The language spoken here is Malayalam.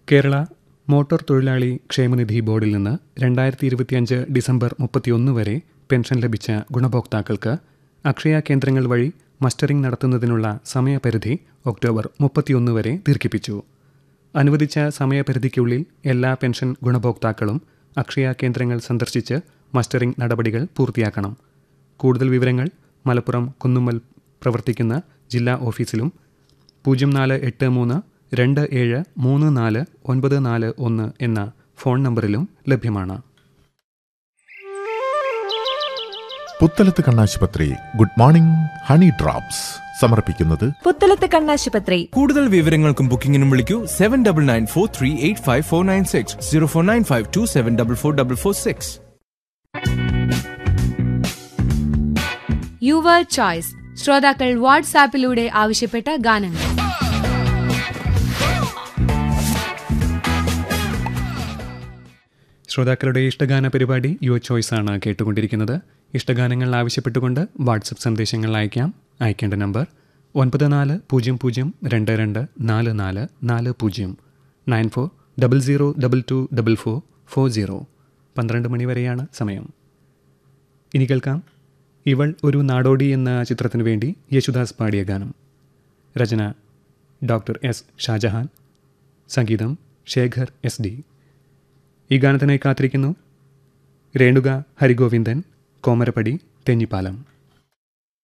കേരള മോട്ടോർ തൊഴിലാളി ക്ഷേമനിധി ബോർഡിൽ നിന്ന് രണ്ടായിരത്തി ഇരുപത്തിയഞ്ച് ഡിസംബർ മുപ്പത്തിയൊന്ന് വരെ പെൻഷൻ ലഭിച്ച ഗുണഭോക്താക്കൾക്ക് അക്ഷയ കേന്ദ്രങ്ങൾ വഴി മസ്റ്ററിംഗ് നടത്തുന്നതിനുള്ള സമയപരിധി ഒക്ടോബർ മുപ്പത്തിയൊന്ന് വരെ ദീർഘിപ്പിച്ചു അനുവദിച്ച സമയപരിധിക്കുള്ളിൽ എല്ലാ പെൻഷൻ ഗുണഭോക്താക്കളും അക്ഷയ കേന്ദ്രങ്ങൾ സന്ദർശിച്ച് മസ്റ്ററിംഗ് നടപടികൾ പൂർത്തിയാക്കണം കൂടുതൽ വിവരങ്ങൾ മലപ്പുറം കുന്നുമ്മൽ പ്രവർത്തിക്കുന്ന ജില്ലാ ഓഫീസിലും പൂജ്യം നാല് എട്ട് മൂന്ന് രണ്ട് ഏഴ് മൂന്ന് നാല് ഒൻപത് നാല് ഒന്ന് എന്ന ഫോൺ നമ്പറിലും ലഭ്യമാണ് പുത്തലത്ത് കണ്ണാശുപത്രി ഗുഡ് മോർണിംഗ് ഹണി ഡ്രോപ്സ് സമർപ്പിക്കുന്നത് പുത്തലത്ത് കണ്ണാശുപത്രി കൂടുതൽ വിവരങ്ങൾക്കും ബുക്കിംഗിനും വിളിക്കൂ seven double nine four three eight five four nine six zero four nine five two seven double four double four six your choice ശ്രോതാക്കൾ വാട്സാപ്പിലൂടെ ആവശ്യപ്പെട്ട ഗാനങ്ങൾ ശ്രോതാക്കളുടെ ഇഷ്ടഗാന പരിപാടി യുവർ ചോയ്സ് ആണ് കേട്ടുകൊണ്ടിരിക്കുന്നത് ഇഷ്ടഗാനങ്ങൾ ആവശ്യപ്പെട്ടുകൊണ്ട് വാട്സപ്പ് സന്ദേശങ്ങൾ അയക്കാം അയക്കേണ്ട നമ്പർ ഒൻപത് നാല് പൂജ്യം പൂജ്യം രണ്ട് രണ്ട് നാല് നാല് നാല് പൂജ്യം nine four double zero double two double four four zero പന്ത്രണ്ട് മണി വരെയാണ് സമയം ഇനി കേൾക്കാം ഇവൾ ഒരു നാടോടി എന്ന ചിത്രത്തിനു വേണ്ടി യേശുദാസ് പാടിയ ഗാനം രചന ഡോക്ടർ എസ് ഷാജഹാൻ സംഗീതം ശേഖർ എസ് ഡി ഈ ഗാനത്തിനായി കാത്തിരിക്കുന്നു രേണുക ഹരിഗോവിന്ദൻ കോമരപ്പടി തെഞ്ഞിപ്പാലം